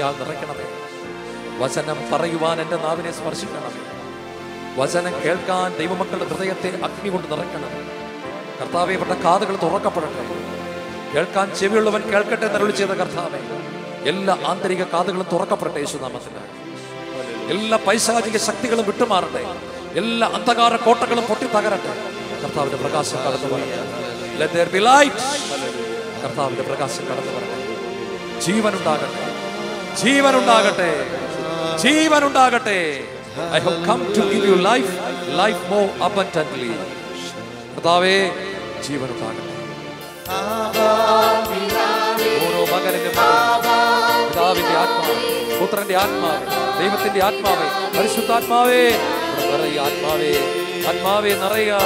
അഗ്നിയാൽ നിറയ്ക്കണമേ വചനം പറയുവാൻ എൻ്റെ നാവിനെ സ്പർശിക്കണമേ വചനം കേൾക്കാൻ ദൈവമക്കളുടെ ഹൃദയത്തെ അഗ്നി കൊണ്ട് നിറയ്ക്കണമേ കർത്താവെ ഇവരുടെ കാതുകൾ തുറക്കപ്പെടട്ടെ കേൾക്കാൻ ചെവിയുള്ളവൻ കേൾക്കട്ടെ എന്നരുളി ചെയ്ത കർത്താവെ എല്ലാ ആന്തരിക കാതുകളും തുറക്കപ്പെടട്ടെ യേശുനാമത്തിൽ എല്ലാ പൈശാചിക ശക്തികളും വിട്ടുമാറട്ടെ എല്ലാ അന്ധകാര കോട്ടകളും പൊട്ടി തകരട്ടെ കർത്താവിന്റെ പ്രകാശം കടന്നു വരട്ടെ Let there be light. കർത്താവിന്റെ പ്രകാശം കടന്നു വരട്ടെ ജീവനുണ്ടാകട്ടെ ജീവനുണ്ടാകട്ടെ ജീവനുണ്ടാകട്ടെ I have come to give you life life more abundantly കർത്താവേ ജീവനുണ്ടാകട്ടെ ഓരോ മകനിലും പിതാവിന്റെ ആത്മാവ് പുത്രന്റെ ആത്മാവ് ദൈവത്തിന്റെ ആത്മാവേ പരിശുദ്ധാത്മാവേ ഇവിടെ നിറയുക ആത്മാവേ ആത്മാവേ നിറയുക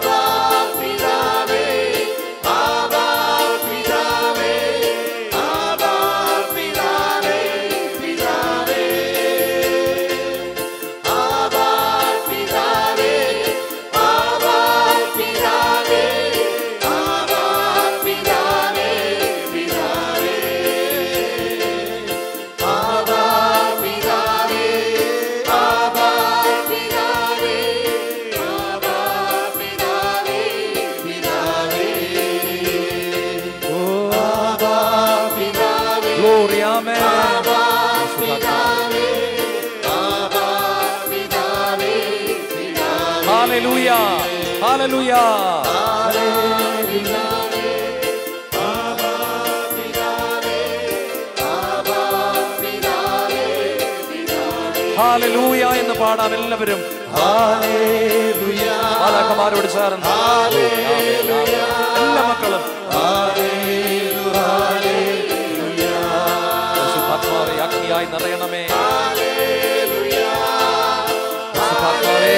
Glory, amen. Hallelujah. Hallelujah. Hallelujah എന്ന് പാടാം എല്ലാവരും മാതാക്കന്മാരോട് ചേർന്ന് ആമേൻ, ആമേൻ. എല്ലാ മക്കളും പരിശുദ്ധാത്മാവേ അഗ്നിയായി നിറയണമേ പരിശുദ്ധാത്മാവേ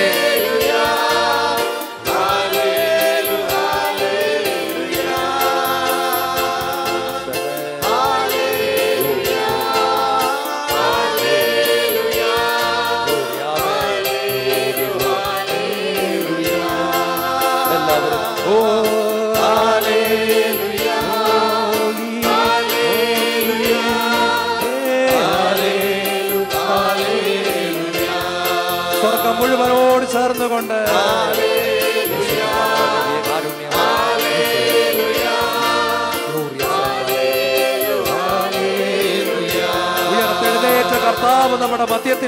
എല്ലാവരും ഓ സ്വർഗം മുഴുവനോട് ചേർന്നുകൊണ്ട് ഉയർത്തെഴുന്നേറ്റ കർത്താവ് നമ്മുടെ മധ്യത്തിൽ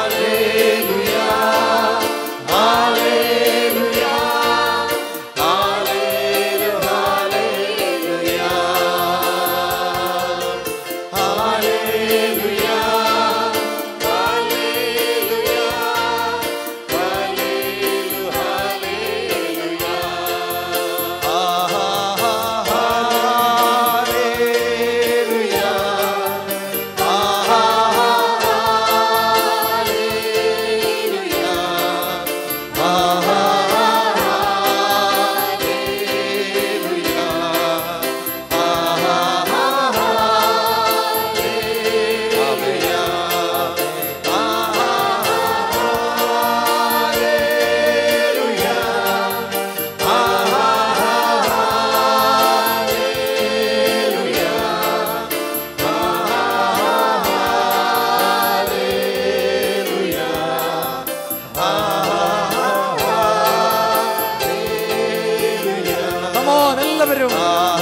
Come on, എല്ലാവരും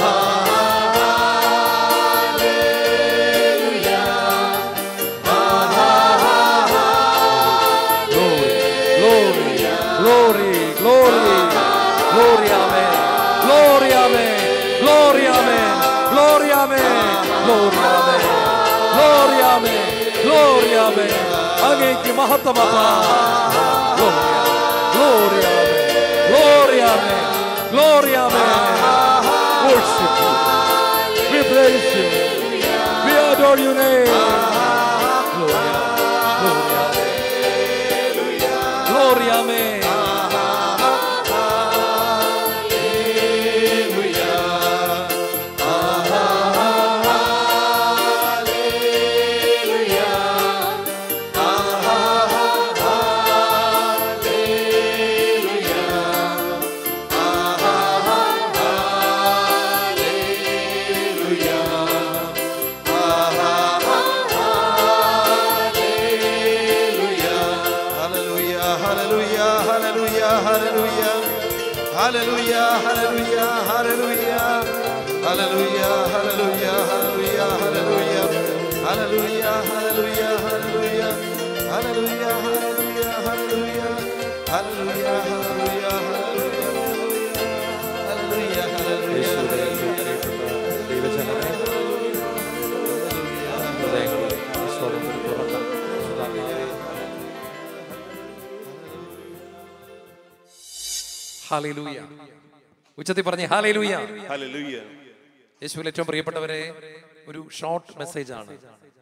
Glory, glory, glory, glory, amen. Glory, amen. Glory, amen. Glory, amen. Glory, amen. Glory, amen. Glory, amen. അങ്ങേക്ക് മഹത്വമാക്കാം Glory, amen. Glory, amen. Glory, amen. Worship you. We praise you. We adore your name. Glory, amen. Glory, amen. Hallelujah. hallelujah, hallelujah, hallelujah. Hallelujah, hallelujah, hallelujah. Hallelujah, hallelujah, hallelujah, hallelujah. Hallelujah, hallelujah, hallelujah. Hallelujah, hallelujah, hallelujah. Hallelujah, hallelujah, hallelujah. Hallelujah, hallelujah. യേശുവിന്റെ പ്രിയപ്പെട്ട ദൈവജനമേ, ഹൃദയങ്ങൾ ഈശോയോട് തുറക്കാം. കർത്താവേ, hallelujah. ഉച്ചത്തിൽ പറഞ്ഞേ hallelujah Hallelujah. യേശുവിൽ ഏറ്റവും പ്രിയപ്പെട്ടവരെ ഒരു ഷോർട്ട് മെസ്സേജ് ആണ്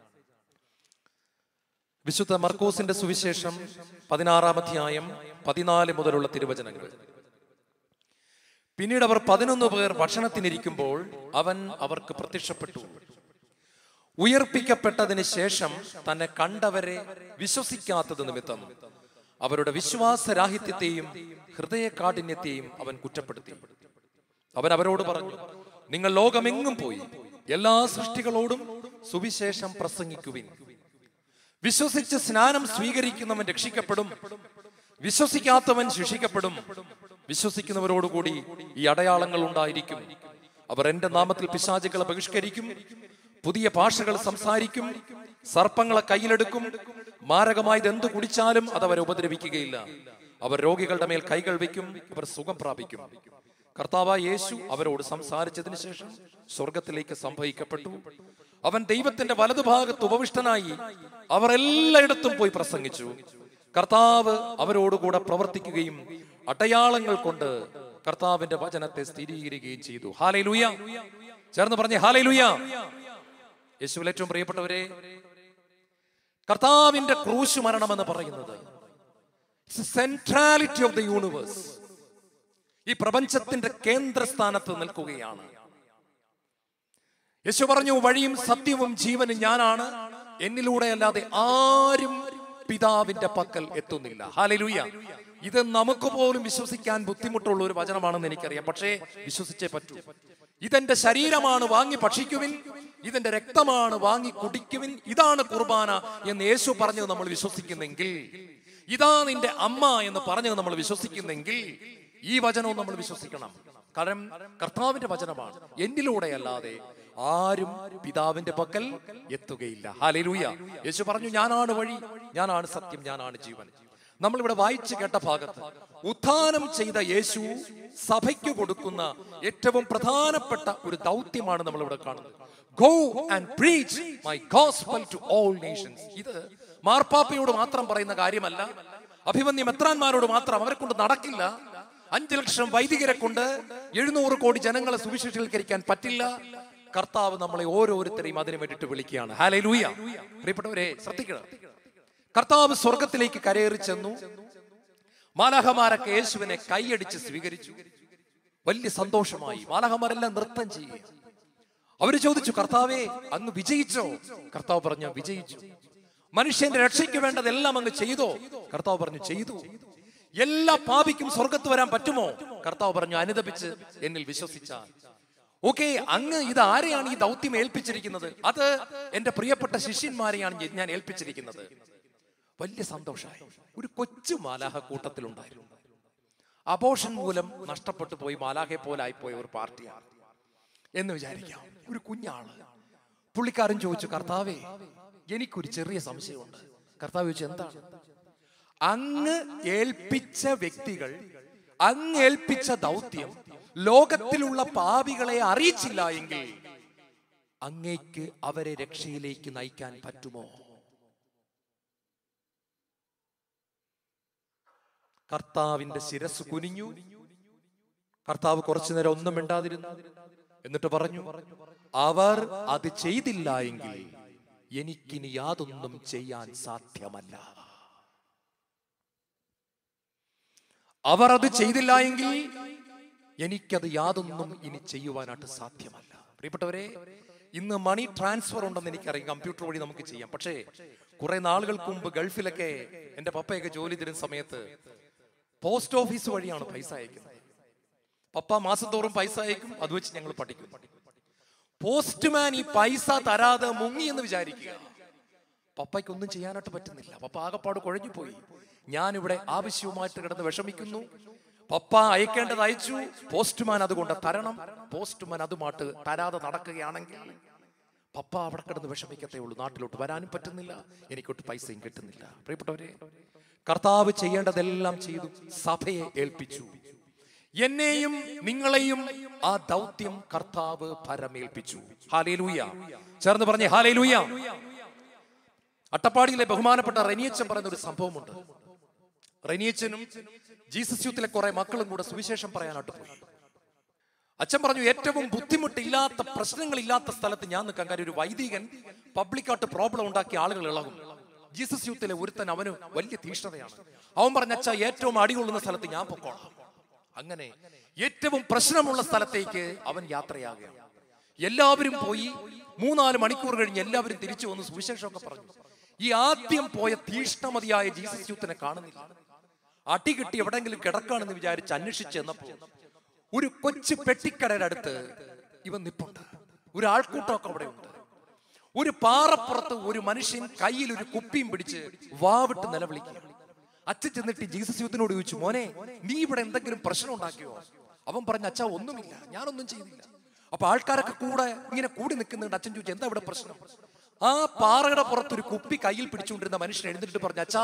വിശുദ്ധ മർക്കോസിന്റെ സുവിശേഷം പതിനാറാം അധ്യായം പതിനാല് മുതലുള്ള തിരുവചനങ്ങൾ പിന്നീട് അവർ പതിനൊന്ന് പേർ ഭക്ഷണത്തിനിരിക്കുമ്പോൾ അവൻ അവർക്ക് പ്രത്യക്ഷപ്പെട്ടു ഉയർപ്പിക്കപ്പെട്ടതിന് ശേഷം തന്നെ കണ്ടവരെ വിശ്വസിക്കാത്തത് നിമിത്തം അവരുടെ വിശ്വാസരാഹിത്യത്തെയും ഹൃദയകാഠിന്യത്തെയും അവൻ കുറ്റപ്പെടുത്തി അവൻ അവരോട് പറഞ്ഞു നിങ്ങൾ ലോകമെങ്ങും പോയി എല്ലാ സൃഷ്ടികളോടും സുവിശേഷം പ്രസംഗിക്കുവിൻ വിശ്വസിച്ച് സ്നാനം സ്വീകരിക്കുന്നവൻ രക്ഷിക്കപ്പെടും വിശ്വസിക്കാത്തവൻ ശിക്ഷിക്കപ്പെടും വിശ്വസിക്കുന്നവരോടുകൂടി ഈ അടയാളങ്ങൾ ഉണ്ടായിരിക്കും അവർ എന്റെ നാമത്തിൽ പിശാചുകളെ ബഹിഷ്കരിക്കും പുതിയ ഭാഷകൾ സംസാരിക്കും സർപ്പങ്ങളെ കയ്യിലെടുക്കും മാരകമായത് എന്ത് കുടിച്ചാലും അത് അവരെ ഉപദ്രവിക്കുകയില്ല അവർ രോഗികളുടെ മേൽ കൈകൾ വയ്ക്കും അവർ സുഖം പ്രാപിക്കും കർത്താവായ യേശു അവരോട് സംസാരിച്ചതിന് ശേഷം സ്വർഗത്തിലേക്ക് സംഭവിക്കപ്പെട്ടു അവൻ ദൈവത്തിന്റെ വലതുഭാഗത്ത് ഉപവിഷ്ടനായി അവർ എല്ലായിടത്തും പോയി പ്രസംഗിച്ചു കർത്താവ് അവരോടുകൂടെ പ്രവർത്തിക്കുകയും അടയാളങ്ങൾ കൊണ്ട് കർത്താവിന്റെ വചനത്തെ സ്ഥിരീകരിക്കുകയും ചെയ്തു ഹാലേ ലൂയ ചേർന്ന് പറഞ്ഞേ ഹാലേ ലൂയ യേശുവിൽ ഏറ്റവും പ്രിയപ്പെട്ടവരെ കർത്താവിന്റെ ക്രൂശ് മരണം എന്ന് പറയുന്നത് സെൻട്രാലിറ്റി ഓഫ് ദ യൂണിവേഴ്സ് ഈ പ്രപഞ്ചത്തിന്റെ കേന്ദ്രസ്ഥാനത്ത് നിൽക്കുകയാണ് യേശു പറഞ്ഞു വഴിയും സത്യവും ജീവനും ഞാനാണ് എന്നിലൂടെ അല്ലാതെ ആരും പിതാവിന്റെ പക്കൽ എത്തുന്നില്ല ഹാലലൂയ ഇത് നമുക്ക് പോലും വിശ്വസിക്കാൻ ബുദ്ധിമുട്ടുള്ള ഒരു വചനമാണെന്ന് എനിക്കറിയാം പക്ഷേ വിശ്വസിച്ചേ പറ്റൂ ഇതെന്റെ ശരീരമാണ് വാങ്ങി ഭക്ഷിക്കുവിൻ ഇതിന്റെ രക്തമാണ് വാങ്ങി കുടിക്കുവിൻ ഇതാണ് കുർബാന എന്ന് യേശു പറഞ്ഞത് നമ്മൾ വിശ്വസിക്കുന്നെങ്കിൽ ഇതാ നിന്റെ അമ്മ എന്ന് പറഞ്ഞത് നമ്മൾ വിശ്വസിക്കുന്നെങ്കിൽ ഈ വചനവും നമ്മൾ വിശ്വസിക്കണം കാരണം കർത്താവിന്റെ വചനമാണ് എന്നിലൂടെ അല്ലാതെ ആരും പിതാവിന്റെ പക്കൽ എത്തുകയില്ല ഹാലൂയ യേശു പറഞ്ഞു ഞാനാണ് വഴി ഞാനാണ് സത്യം ഞാനാണ് ജീവൻ നമ്മളിവിടെ വായിച്ചു കേട്ട ഭാഗത്ത് ഉത്ഥാനം ചെയ്ത യേശു സഭയ്ക്ക് കൊടുക്കുന്ന ഏറ്റവും പ്രധാനപ്പെട്ട ഒരു ദൗത്യമാണ് നമ്മൾ ഇവിടെ കാണുന്നത് go and preach my gospel to all nations ഇത് മാർപ്പാപ്പയോട് മാത്രം പറയുന്ന കാര്യമല്ല അഭിമന്യ മെത്രാന്മാരോട് മാത്രം അവരെ കൊണ്ട് നടക്കില്ല അഞ്ചു ലക്ഷം വൈദികരെ കൊണ്ട് എഴുന്നൂറ് കോടി ജനങ്ങളെ സുവിശേഷീകരിക്കാൻ പറ്റില്ല കർത്താവ് നമ്മളെ ഓരോരുത്തരെയും അതിനു വേണ്ടിയിട്ട് വിളിക്കുകയാണ് ഹാലേ ലൂയ പ്രിയപ്പെട്ടവരെ ശ്രദ്ധിക്കണം കർത്താവ് സ്വർഗത്തിലേക്ക് കരയേറി ചെന്നു മാലാഹമാരൊക്കെ യേശുവിനെ കൈയടിച്ച് സ്വീകരിച്ചു വലിയ സന്തോഷമായി മാലാഹമാരെല്ലാം നൃത്തം ചെയ്യുക അവര് ചോദിച്ചു കർത്താവേ അങ്ങ് വിജയിച്ചോ കർത്താവ് പറഞ്ഞു വിജയിച്ചു മനുഷ്യന്റെ രക്ഷയ്ക്ക് വേണ്ടതെല്ലാം അങ്ങ് ചെയ്തോ കർത്താവ് പറഞ്ഞു ചെയ്തു എല്ലാ പാപിക്കും സ്വർഗത്ത് വരാൻ പറ്റുമോ കർത്താവ് പറഞ്ഞു അനുദപിച്ച് എന്നിൽ വിശ്വസിച്ചാൽ ഓക്കെ അങ്ങ് ഇത് ആരെയാണ് ഈ ദൗത്യം ഏൽപ്പിച്ചിരിക്കുന്നത് അത് എന്റെ പ്രിയപ്പെട്ട ശിഷ്യന്മാരെയാണ് ഞാൻ ഏൽപ്പിച്ചിരിക്കുന്നത് വലിയ സന്തോഷമായി ഒരു കൊച്ചു മാലാഹ കൂട്ടത്തിലുണ്ടായിരുന്നു അബോഷൻ മൂലം നഷ്ടപ്പെട്ടു പോയി മാലാഹെ പോലെ പോയ ഒരു പാർട്ടിയാണ് എന്ന് വിചാരിക്കാം ഒരു കുഞ്ഞാള് പുള്ളിക്കാരൻ ചോദിച്ചു കർത്താവേ എനിക്കൊരു ചെറിയ സംശയമുണ്ട് കർത്താവ് ചോദിച്ചു എന്താണ് അങ്ങ് ഏൽപ്പിച്ച വ്യക്തികൾ അങ്ങ് ഏൽപ്പിച്ച ദൗത്യം ലോകത്തിലുള്ള പാപികളെ അറിയിച്ചില്ല എങ്കിൽ അങ്ങേക്ക് അവരെ രക്ഷയിലേക്ക് നയിക്കാൻ പറ്റുമോ കർത്താവിന്റെ ശിരസ് കുനിഞ്ഞു കർത്താവ് കുറച്ചു നേരം ഒന്നും മിണ്ടാതിരുന്നു എന്നിട്ട് പറഞ്ഞു അവർ അത് ചെയ്തില്ല എങ്കിൽ എനിക്കിനി യാതൊന്നും ചെയ്യാൻ സാധ്യമല്ല അവർ അത് ചെയ്തില്ല എങ്കിൽ എനിക്കത് യാതൊന്നും ഇനി ചെയ്യുവാനായിട്ട് സാധ്യമല്ല പ്രിയപ്പെട്ടവരെ ഇന്ന് മണി ട്രാൻസ്ഫർ ഉണ്ടെന്ന് എനിക്കറിയാം കമ്പ്യൂട്ടർ വഴി നമുക്ക് ചെയ്യാം പക്ഷേ കുറെ നാളുകൾക്ക് മുമ്പ് ഗൾഫിലൊക്കെ എന്റെ പപ്പയൊക്കെ ജോലി തരുന്ന സമയത്ത് പോസ്റ്റ് ഓഫീസ് വഴിയാണ് പൈസ അയക്കുന്നത് പപ്പ മാസത്തോറും പൈസ അയക്കും അത് വെച്ച് ഞങ്ങൾ പഠിക്കും പോസ്റ്റ്മാൻ ഈ പൈസ തരാതെ മുങ്ങി എന്ന് വിചാരിക്കുക പപ്പയ്ക്ക് ഒന്നും ചെയ്യാനായിട്ട് പറ്റുന്നില്ല പപ്പ ആകപ്പാട് കുഴഞ്ഞു പോയി ഞാനിവിടെ ആവശ്യവുമായിട്ട് കിടന്ന് വിഷമിക്കുന്നു പപ്പ അയക്കേണ്ടത് അയച്ചു പോസ്റ്റ്മാൻ അതുകൊണ്ട് തരണം പോസ്റ്റ്മാൻ അതുമായിട്ട് തരാതെ നടക്കുകയാണെങ്കിൽ പപ്പ അവിടെ കിടന്ന് വിഷമിക്കത്തേ ഉള്ളൂ നാട്ടിലോട്ട് വരാനും പറ്റുന്നില്ല എനിക്കൊട്ട് പൈസയും കിട്ടുന്നില്ല പ്രിയപ്പെട്ടവരെ കർത്താവ് ചെയ്യേണ്ടതെല്ലാം ചെയ്തു സഭയെ ഏൽപ്പിച്ചു എന്നെയും നിങ്ങളെയും ആ ദൗത്യം കർത്താവ് പരമേൽപ്പിച്ചു ഹാലേലൂയ ചേർന്ന് പറഞ്ഞേ ഹാലേലൂയ അട്ടപ്പാടിയിലെ ബഹുമാനപ്പെട്ട റെനിയച്ചൻ പറയുന്ന ഒരു സംഭവമുണ്ട് റെനിയച്ചനും ജീസസ് യൂത്തിലെ കുറെ മക്കളും കൂടെ സുവിശേഷം പറയാനായിട്ട് പോയി അച്ഛൻ പറഞ്ഞു ഏറ്റവും ബുദ്ധിമുട്ടില്ലാത്ത പ്രശ്നങ്ങളില്ലാത്ത സ്ഥലത്ത് ഞാൻ നിൽക്കാൻ കാര്യം ഒരു വൈദികൻ പബ്ലിക്കായിട്ട് പ്രോബ്ലം ഉണ്ടാക്കി ആളുകൾ ഇളകും ജീസസ് യൂത്തിലെ ഒരുത്തൻ അവന് വലിയ തീഷ്ണതയാണ് അവൻ പറഞ്ഞ അച്ഛ ഏറ്റവും അടികൊള്ളുന്ന സ്ഥലത്ത് ഞാൻ പൊക്കോളാം അങ്ങനെ ഏറ്റവും പ്രശ്നമുള്ള സ്ഥലത്തേക്ക് അവൻ യാത്രയാകുകയാണ് എല്ലാവരും പോയി മൂന്നാല് മണിക്കൂർ കഴിഞ്ഞ് എല്ലാവരും തിരിച്ചു വന്ന് സുവിശേഷമൊക്കെ പറഞ്ഞു ഈ ആദ്യം പോയ തീഷ്ണമതിയായ ജീസസ് യൂത്തിനെ കാണുന്നില്ല അടി കിട്ടി എവിടെങ്കിലും കിടക്കാണെന്ന് വിചാരിച്ച് അന്വേഷിച്ച് ചെന്നപ്പോൾ ഒരു കൊച്ചു പെട്ടിക്കടയുടെ അടുത്ത് ഇവൻ നിപ്പുണ്ട് ഒരു ആൾക്കൂട്ടമൊക്കെ അവിടെ ഉണ്ട് ഒരു പാറപ്പുറത്ത് ഒരു മനുഷ്യൻ കയ്യിൽ ഒരു കുപ്പിയും പിടിച്ച് വാവിട്ട് നിലവിളിക്കുക അച്ഛൻ ചെന്നിട്ട് ജീസസ് യൂത്തിനോട് ചോദിച്ചു മോനെ നീ ഇവിടെ എന്തെങ്കിലും പ്രശ്നം ഉണ്ടാക്കിയോ അവൻ പറഞ്ഞ അച്ഛാ ഒന്നുമില്ല ഞാനൊന്നും ചെയ്തില്ല അപ്പൊ ആൾക്കാരൊക്കെ കൂടെ ഇങ്ങനെ കൂടി നിൽക്കുന്നുണ്ട് അച്ഛൻ ചോദിച്ചു എന്താ ഇവിടെ പ്രശ്നം ആ പാറയുടെ പുറത്ത് ഒരു കുപ്പി കയ്യിൽ പിടിച്ചുകൊണ്ടിരുന്ന മനുഷ്യൻ എഴുന്നേറ്റ് പറഞ്ഞു അച്ഛാ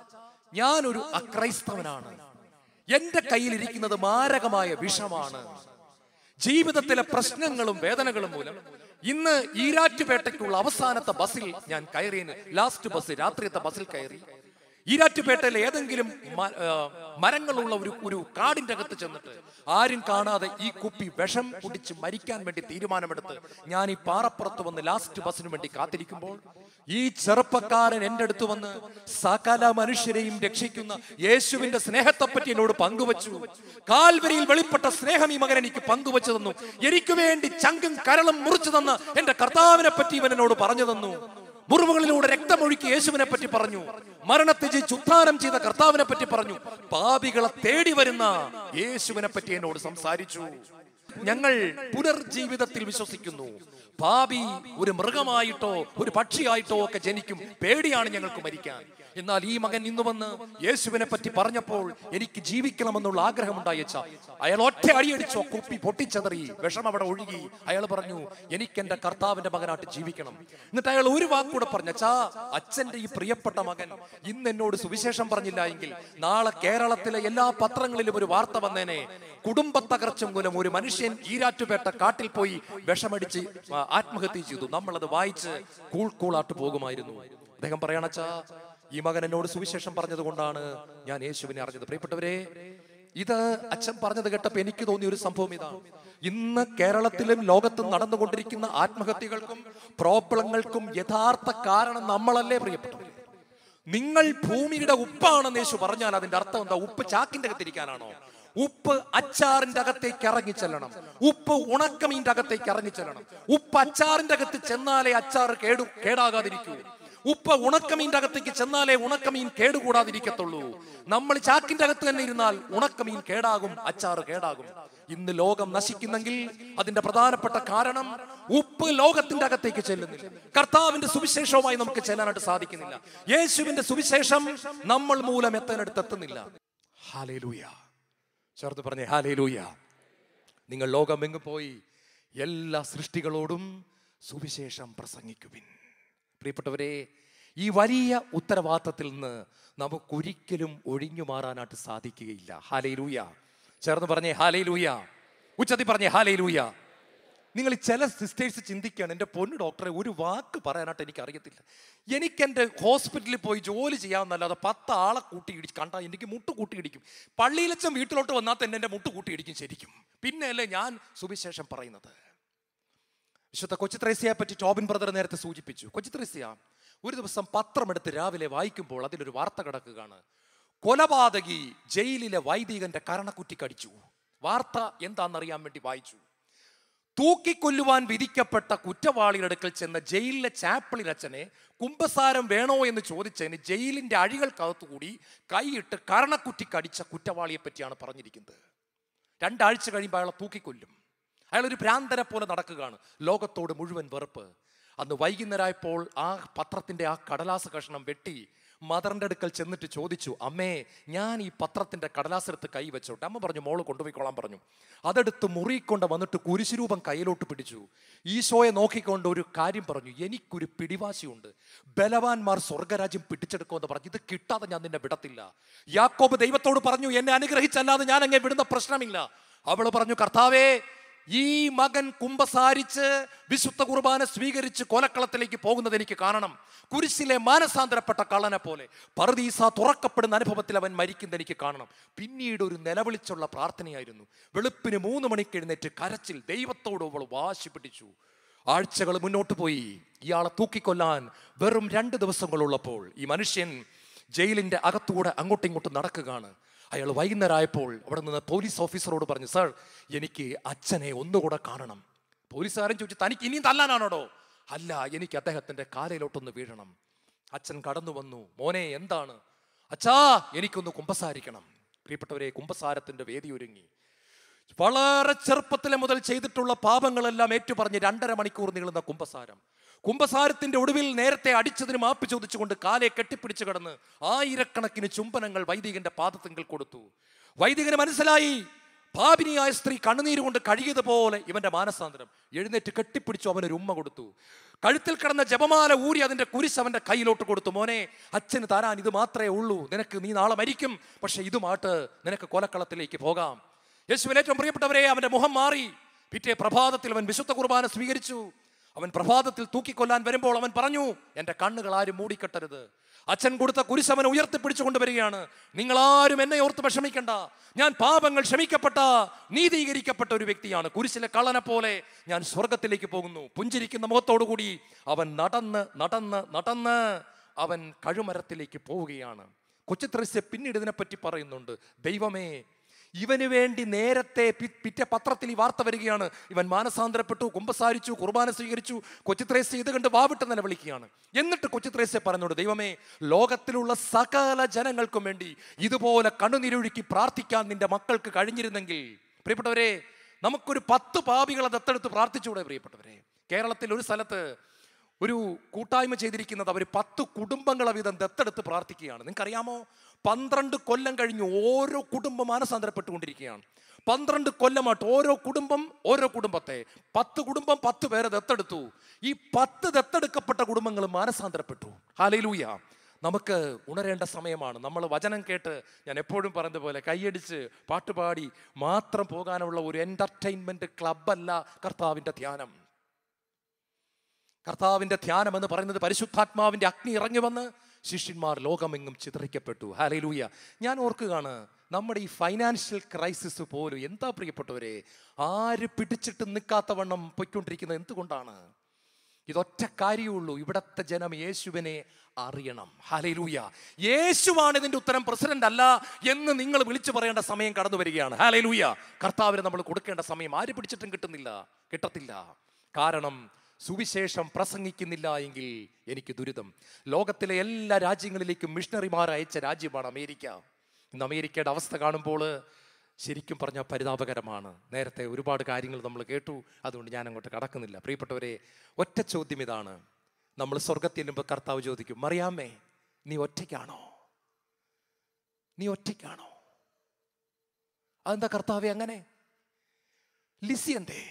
ഞാനൊരു അക്രൈസ്തവനാണ് എന്റെ കയ്യിലിരിക്കുന്നത് മാരകമായ വിഷമാണ് ജീവിതത്തിലെ പ്രശ്നങ്ങളും വേദനകളും മൂലം ഇന്ന് ഈരാറ്റുപേട്ടയ്ക്കുള്ള അവസാനത്തെ ബസ്സിൽ ഞാൻ കയറിയന് ലാസ്റ്റ് ബസ് രാത്രിയത്തെ ബസ്സിൽ കയറി ഈരാറ്റുപേട്ടയിലെ ഏതെങ്കിലും മ- ആ, മരങ്ങളുള്ള ഒരു ഒരു കാടിന്റെ അകത്ത് ചെന്നിട്ട് ആരും കാണാതെ ഈ കുപ്പി വിഷം കുടിച്ച് മരിക്കാൻ വേണ്ടി തീരുമാനമെടുത്ത് ഞാൻ ഈ പാറപ്പുറത്ത് വന്ന് ലാസ്റ്റ് ബസ്സിന് വേണ്ടി കാത്തിരിക്കുമ്പോൾ ഈ ചെറുപ്പക്കാരൻ എന്റെ അടുത്ത് വന്ന് സകല മനുഷ്യരെയും രക്ഷിക്കുന്ന യേശുവിന്റെ സ്നേഹത്തെപ്പറ്റി എന്നോട് പങ്കുവച്ചു കാൽവരിയിൽ വെളിപ്പെട്ട സ്നേഹം ഈ മകൻ എനിക്ക് പങ്കുവച്ചു തന്നു എനിക്ക് വേണ്ടി ചങ്കും കരളും മുറിച്ചു തന്ന എന്റെ കർത്താവിനെ പറ്റി ഇവൻ എന്നോട് പറഞ്ഞു തന്നു മുറിവുകളിലൂടെ രക്തമൊഴുക്കി യേശുവിനെ പറ്റി പറഞ്ഞു മരണത്തെ ജയിച്ച് ഉത്ഥാനം ചെയ്ത കർത്താവിനെ പറ്റി പറഞ്ഞു പാപികളെ തേടി വരുന്ന യേശുവിനെ പറ്റി എന്നോട് സംസാരിച്ചു ഞങ്ങൾ പുനർജീവിതത്തിൽ വിശ്വസിക്കുന്നു പാപി ഒരു മൃഗമായിട്ടോ ഒരു പക്ഷിയായിട്ടോ ഒക്കെ ജനിക്കും പേടിയാണ് ഞങ്ങൾക്ക് മരിക്കാൻ എന്നാൽ ഈ മകൻ ഇന്ന് വന്ന് യേശുവിനെ പറ്റി പറഞ്ഞപ്പോൾ എനിക്ക് ജീവിക്കണമെന്നുള്ള ആഗ്രഹമുണ്ടായി അച്ഛാ അയാൾ ഒറ്റ അടിയടിച്ചോ കുപ്പി പൊട്ടിച്ചെതറി വിഷം അവിടെ ഒഴുകി അയാൾ പറഞ്ഞു എനിക്ക് എന്റെ കർത്താവിന്റെ മകനായിട്ട് ജീവിക്കണം എന്നിട്ട് അയാൾ ഒരു വാക്കൂടെ പറഞ്ഞു അച്ഛാ അച്ഛന്റെ ഈ പ്രിയപ്പെട്ട മകൻ ഇന്ന് എന്നോട് സുവിശേഷം പറഞ്ഞില്ല എങ്കിൽ നാളെ കേരളത്തിലെ എല്ലാ പത്രങ്ങളിലും ഒരു വാർത്ത വന്നേനെ കുടുംബ തകർച്ച മൂലം ഒരു മനുഷ്യൻ ഈരാറ്റുപേട്ട കാട്ടിൽ പോയി വിഷമടിച്ച് ആ, ആത്മഹത്യ ചെയ്തു നമ്മളത് വായിച്ച് കൂൾ കൂളാട്ട് പോകുമായിരുന്നു അദ്ദേഹം പറയണച്ചാ ഈ മകൻ എന്നോട് സുവിശേഷം പറഞ്ഞത് കൊണ്ടാണ് ഞാൻ യേശുവിനെ അറിഞ്ഞത് പ്രിയപ്പെട്ടവരെ ഇത് അച്ഛൻ പറഞ്ഞത് കേട്ടപ്പോ എനിക്ക് തോന്നിയ ഒരു സംഭവം ഇതാണ് ഇന്ന് കേരളത്തിലും ലോകത്തും നടന്നുകൊണ്ടിരിക്കുന്ന ആത്മഹത്യകൾക്കും പ്രോബ്ലങ്ങൾക്കും യഥാർത്ഥ കാരണം നമ്മളല്ലേ പ്രിയപ്പെട്ടവരെ നിങ്ങൾ ഭൂമിയുടെ ഉപ്പാണെന്ന് യേശു പറഞ്ഞാൽ അതിന്റെ അർത്ഥം എന്താ ഉപ്പ് ചാക്കിന്റെ അകത്തിരിക്കാനാണോ ഉപ്പ് അച്ചാറിന്റെ അകത്തേക്ക് ഇറങ്ങി ചെല്ലണം ഉപ്പ് ഉണക്കമീന്റെ അകത്തേക്ക് ഇറങ്ങി ചെല്ലണം ഉപ്പ് അച്ചാറിന്റെ അകത്ത് ചെന്നാലേ അച്ചാർ കേടു കേടാകാതിരിക്കൂ ഉപ്പ് ഉണക്കമീന്റെ അകത്തേക്ക് ചെന്നാലേ ഉണക്കമീൻ കേടുകൂടാതിരിക്കത്തുള്ളൂ നമ്മൾ ചാക്കിന്റെ അകത്ത് തന്നെ ഇരുന്നാൽ ഉണക്കമീൻ കേടാകും അച്ചാർ കേടാകും ഇന്ന് ലോകം നശിക്കുന്നെങ്കിൽ അതിന്റെ പ്രധാനപ്പെട്ട കാരണം ഉപ്പ് ലോകത്തിന്റെ അകത്തേക്ക് ചെല്ലുന്നില്ല കർത്താവിന്റെ സുവിശേഷവുമായി നമുക്ക് ചെല്ലാനായിട്ട് സാധിക്കുന്നില്ല യേശുവിന്റെ സുവിശേഷം നമ്മൾ മൂലം എത്താനടുത്ത് എത്തുന്നില്ല ഹാലേലൂയ ചേർത്ത് പറഞ്ഞേ ഹാലേലൂയ നിങ്ങൾ ലോകമെങ്ങ് പോയി എല്ലാ സൃഷ്ടികളോടും സുവിശേഷം പ്രസംഗിക്കുവിൻ പ്രിയപ്പെട്ടവരെ ഈ വലിയ ഉത്തരവാദിത്തത്തിൽ നിന്ന് നമുക്കൊരിക്കലും ഒഴിഞ്ഞു മാറാനായിട്ട് സാധിക്കുകയില്ല ഹാലേലൂയ ചേർന്ന് പറഞ്ഞേ ഹാലേലൂയ ഉച്ചത്തി പറഞ്ഞേ ഹാലേലൂയ നിങ്ങൾ ചില സിസ്റ്റേഴ്സ് ചിന്തിക്കുകയാണ് എൻ്റെ പൊന്നു ഡോക്ടറെ ഒരു വാക്ക് പറയാനായിട്ട് എനിക്ക് അറിയത്തില്ല എനിക്ക് എൻ്റെ ഹോസ്പിറ്റലിൽ പോയി ജോലി ചെയ്യാമെന്നല്ലാതെ പത്ത് ആളെ കൂട്ടി ഇടിച്ച് കണ്ടാൽ എനിക്ക് മുട്ട് കൂട്ടി ഇടിക്കും പള്ളിയിലച്ചൻ വീട്ടിലോട്ട് വന്നാൽ തന്നെ എൻ്റെ മുട്ട് കൂട്ടി ഇടിക്കും ശരിക്കും പിന്നെയല്ലേ ഞാൻ സുവിശേഷം പറയുന്നത് വിശുദ്ധ കൊച്ചിത്രേസ്യയെ പറ്റി ടോബിൻ ബ്രദർ നേരത്തെ സൂചിപ്പിച്ചു കൊച്ചിത്രേസ്യ ഒരു ദിവസം പത്രമെടുത്ത് രാവിലെ വായിക്കുമ്പോൾ അതിലൊരു വാർത്ത കിടക്കുകയാണ് കൊലപാതകി ജയിലിലെ വൈദികന്റെ കരണക്കുറ്റി കടിച്ചു വാർത്ത എന്താണെന്നറിയാൻ വേണ്ടി വായിച്ചു തൂക്കിക്കൊല്ലുവാൻ വിധിക്കപ്പെട്ട കുറ്റവാളിയുടെ അടുക്കൽ ചെന്ന ജയിലിലെ ചാപ്പിളിൻ അച്ഛനെ കുംഭസാരം വേണോ എന്ന് ചോദിച്ചതിന് ജയിലിന്റെ അഴികൾക്കകത്തുകൂടി കൈയിട്ട് കരണക്കുറ്റി കടിച്ച കുറ്റവാളിയെ പറ്റിയാണ് പറഞ്ഞിരിക്കുന്നത് രണ്ടാഴ്ച കഴിയുമ്പോൾ അയാളെ തൂക്കിക്കൊല്ലും അയാൾ ഒരു ഭ്രാന്തനെ പോലെ നടക്കുകയാണ് ലോകത്തോട് മുഴുവൻ വെറുപ്പ് അന്ന് വൈകുന്നേരമായപ്പോൾ ആ പത്രത്തിന്റെ ആ കടലാസ കഷ്ണം വെട്ടി മദറിൻ്റെ അടുക്കൽ ചെന്നിട്ട് ചോദിച്ചു അമ്മേ ഞാൻ ഈ പത്രത്തിൻ്റെ കടലാസെടുത്ത് കൈ വെച്ചോട്ടെ അമ്മ പറഞ്ഞു മോള് കൊണ്ടുപോയിക്കോളാൻ പറഞ്ഞു അതെടുത്ത് മുറിക്കൊണ്ട് വന്നിട്ട് കുരിശുരൂപം കയ്യിലോട്ട് പിടിച്ചു ഈശോയെ നോക്കിക്കൊണ്ട് ഒരു കാര്യം പറഞ്ഞു എനിക്കൊരു പിടിവാശിയുണ്ട് ബലവാന്മാർ സ്വർഗരാജ്യം പിടിച്ചെടുക്കുമെന്ന് പറഞ്ഞു ഇത് കിട്ടാതെ ഞാൻ നിന്നെ വിടത്തില്ല യാക്കോബ് ദൈവത്തോട് പറഞ്ഞു എന്നെ അനുഗ്രഹിച്ചല്ലാതെ ഞാൻ അങ്ങേ വിടുന്ന പ്രശ്നമില്ല അവള് പറഞ്ഞു കർത്താവേ ഈ മകൻ കുമ്പസാരിച്ച് വിശുദ്ധ കുർബാന സ്വീകരിച്ച് കൊലക്കളത്തിലേക്ക് പോകുന്നത് എനിക്ക് കാണണം കുരിശിലെ മാനസാന്തരപ്പെട്ട കള്ളനെ പോലെ പറുദീസ തുറക്കപ്പെടുന്ന അനുഭവത്തിൽ അവൻ മരിക്കുന്നത് എനിക്ക് കാണണം പിന്നീട് ഒരു നിലവിളിച്ചുള്ള പ്രാർത്ഥനയായിരുന്നു വെളുപ്പിന് മൂന്ന് മണിക്ക് എഴുന്നേറ്റ് കരച്ചിൽ ദൈവത്തോട് അവൾ വാശി പിടിച്ചു ആഴ്ചകൾ മുന്നോട്ട് പോയി ഇയാളെ തൂക്കിക്കൊല്ലാൻ വെറും രണ്ട് ദിവസങ്ങളുള്ളപ്പോൾ ഈ മനുഷ്യൻ ജയിലിന്റെ അകത്തൂടെ അങ്ങോട്ടും ഇങ്ങോട്ടും നടക്കുകയാണ് അയാൾ വൈകുന്നേരമായപ്പോൾ അവിടെ നിന്ന് പോലീസ് ഓഫീസറോട് പറഞ്ഞു സാർ എനിക്ക് അച്ഛനെ ഒന്നുകൂടെ കാണണം പോലീസുകാരൻ ചോദിച്ചു തനിക്ക് ഇനിയും തല്ലാനാണോടോ അല്ല എനിക്ക് അദ്ദേഹത്തിന്റെ കാലയിലോട്ടൊന്ന് വീഴണം അച്ഛൻ കടന്നു വന്നു മോനെ എന്താണ് അച്ഛാ എനിക്കൊന്ന് കുമ്പസാരിക്കണം പ്രിയപ്പെട്ടവരെ കുമ്പസാരത്തിന്റെ വേദി ഒരുങ്ങി വളരെ ചെറുപ്പത്തിലെ മുതൽ ചെയ്തിട്ടുള്ള പാപങ്ങളെല്ലാം ഏറ്റുപറഞ്ഞ് രണ്ടര മണിക്കൂർ നീളുന്ന കുംഭസാരം കുംഭസാരത്തിന്റെ ഒടുവിൽ നേരത്തെ അടിച്ചതിന് മാപ്പ് ചോദിച്ചുകൊണ്ട് കാലെ കെട്ടിപ്പിടിച്ചു കിടന്ന് ആയിരക്കണക്കിന് ചുംബനങ്ങൾ വൈദികന്റെ പാദത്തിങ്കൽ കൊടുത്തു വൈദികന് മനസ്സിലായി പാപിനിയായ സ്ത്രീ കണ്ണുനീര് കൊണ്ട് കഴുകിയതുപോലെ ഇവന്റെ മാനസാന്തരം എഴുന്നേറ്റ് കെട്ടിപ്പിടിച്ചു അവനൊരു ഉമ്മ കൊടുത്തു കഴുത്തിൽ കിടന്ന ജപമാല ഊരി അതിന്റെ കുരിശ് അവന്റെ കയ്യിലോട്ട് കൊടുത്തു മോനെ അച്ഛന് തരാൻ ഇത് മാത്രമേ ഉള്ളൂ നിനക്ക് നീ നാളെ മരിക്കും പക്ഷെ ഇതുമായിട്ട് നിനക്ക് കൊലക്കളത്തിലേക്ക് പോകാം യേശുവിൽ ഏറ്റവും പ്രിയപ്പെട്ടവരെ അവന്റെ മുഖം മാറി പിറ്റേ പ്രഭാതത്തിൽ അവൻ വിശുദ്ധ കുർബാന സ്വീകരിച്ചു അവൻ പ്രഭാതത്തിൽ തൂക്കിക്കൊല്ലാൻ വരുമ്പോൾ അവൻ പറഞ്ഞു എൻ്റെ കണ്ണുകൾ ആരും മൂടിക്കെട്ടരുത് അച്ഛൻ കൊടുത്ത കുരിശ് അവൻ ഉയർത്തിപ്പിടിച്ചു കൊണ്ടുവരികയാണ് നിങ്ങളാരും എന്നെ ഓർത്ത് വിഷമിക്കണ്ട ഞാൻ പാപങ്ങൾ ക്ഷമിക്കപ്പെട്ട നീതീകരിക്കപ്പെട്ട ഒരു വ്യക്തിയാണ് കുരിശിലെ കള്ളനെ പോലെ ഞാൻ സ്വർഗത്തിലേക്ക് പോകുന്നു പുഞ്ചിരിക്കുന്ന മുഖത്തോടുകൂടി അവൻ നടന്ന് നടന്ന് നടന്ന് അവൻ കഴുമരത്തിലേക്ക് പോവുകയാണ് കൊച്ചുത്രസ്യ പിന്നീട് ഇതിനെപ്പറ്റി പറയുന്നുണ്ട് ദൈവമേ ഇവന് വേണ്ടി നേരത്തെ പി- പിറ്റേ പത്രത്തിൽ ഈ വാർത്ത വരികയാണ് ഇവൻ മാനസാന്തരപ്പെട്ടു കുമ്പസാരിച്ചു കുർബാന സ്വീകരിച്ചു കൊച്ചിത്രേസ്യ ഇത് കണ്ട് വാവിട്ട് നിലവിളിക്കുകയാണ് എന്നിട്ട് കൊച്ചിത്രേസ്യ പറഞ്ഞോട് ദൈവമേ ലോകത്തിലുള്ള സകല ജനങ്ങൾക്കും വേണ്ടി ഇതുപോലെ കണ്ണുനിരൊഴുക്കി പ്രാർത്ഥിക്കാൻ നിന്റെ മക്കൾക്ക് കഴിഞ്ഞിരുന്നെങ്കിൽ പ്രിയപ്പെട്ടവരെ നമുക്കൊരു പത്ത് പാപികളെ ദത്തെടുത്ത് പ്രാർത്ഥിച്ചുകൂടെ പ്രിയപ്പെട്ടവരെ കേരളത്തിൽ ഒരു സ്ഥലത്ത് ഒരു കൂട്ടായ്മ ചെയ്തിരിക്കുന്നത് അവർ പത്ത് കുടുംബങ്ങളെ വീതം ദത്തെടുത്ത് പ്രാർത്ഥിക്കുകയാണ് നിങ്ങൾക്കറിയാമോ പന്ത്രണ്ട് കൊല്ലം കഴിഞ്ഞ് ഓരോ കുടുംബം മാനസാന്തരപ്പെട്ടുകൊണ്ടിരിക്കുകയാണ് പന്ത്രണ്ട് കൊല്ലമായിട്ട് ഓരോ കുടുംബം ഓരോ കുടുംബത്തെ പത്ത് കുടുംബം പത്ത് പേരെ ദത്തെടുത്തു ഈ പത്ത് ദത്തെടുക്കപ്പെട്ട കുടുംബങ്ങൾ മാനസാന്തരപ്പെട്ടു ഹാലയിലൂയ നമുക്ക് ഉണരേണ്ട സമയമാണ് നമ്മൾ വചനം കേട്ട് ഞാൻ എപ്പോഴും പറയുന്ന പോലെ കൈയടിച്ച് പാട്ടുപാടി മാത്രം പോകാനുള്ള ഒരു എൻ്റർടൈൻമെൻറ്റ് ക്ലബ്ബല്ല കർത്താവിൻ്റെ ധ്യാനം കർത്താവിന്റെ ധ്യാനം എന്ന് പറയുന്നത് പരിശുദ്ധാത്മാവിന്റെ അഗ്നി ഇറങ്ങി വന്ന് ശിഷ്യന്മാർ ലോകമെങ്ങും ചിതറിക്കപ്പെട്ടു ഹാലയിലൂയ ഞാൻ ഓർക്കുകയാണ് നമ്മുടെ ഈ ഫൈനാൻഷ്യൽ ക്രൈസിസ് പോലും എന്താ പ്രിയപ്പെട്ടവരെ ആര് പിടിച്ചിട്ട് നിൽക്കാത്ത വണ്ണം പൊയ്ക്കൊണ്ടിരിക്കുന്നത് എന്തുകൊണ്ടാണ് ഇതൊറ്റ കാര്യമുള്ളൂ ഇവിടത്തെ ജനം യേശുവിനെ അറിയണം ഹാലയിലൂയ യേശുവാണ് ഇതിന്റെ ഉത്തരം പ്രസിഡന്റ് അല്ല എന്ന് നിങ്ങൾ വിളിച്ചു പറയേണ്ട സമയം കടന്നു വരികയാണ് ഹാലയിലൂയ കർത്താവിന് നമ്മൾ കൊടുക്കേണ്ട സമയം ആര് പിടിച്ചിട്ടും കിട്ടുന്നില്ല കിട്ടത്തില്ല കാരണം സുവിശേഷം പ്രസംഗിക്കുന്നില്ല എങ്കിൽ എനിക്ക് ദുരിതം ലോകത്തിലെ എല്ലാ രാജ്യങ്ങളിലേക്കും മിഷണറിമാർ അയച്ച രാജ്യമാണ് അമേരിക്ക ഇന്ന് അമേരിക്കയുടെ അവസ്ഥ കാണുമ്പോൾ ശരിക്കും പറഞ്ഞാൽ പരിതാപകരമാണ് നേരത്തെ ഒരുപാട് കാര്യങ്ങൾ നമ്മൾ കേട്ടു അതുകൊണ്ട് ഞാൻ അങ്ങോട്ട് കടക്കുന്നില്ല പ്രിയപ്പെട്ടവരെ ഒറ്റ ചോദ്യം ഇതാണ് നമ്മൾ സ്വർഗത്തിൽ ചെല്ലുമ്പോൾ കർത്താവ് ചോദിക്കും മറിയാമേ നീ ഒറ്റയ്ക്കാണോ നീ ഒറ്റയ്ക്കാണോ അതെന്താ കർത്താവെ അങ്ങനെ ലിസി എന്തേ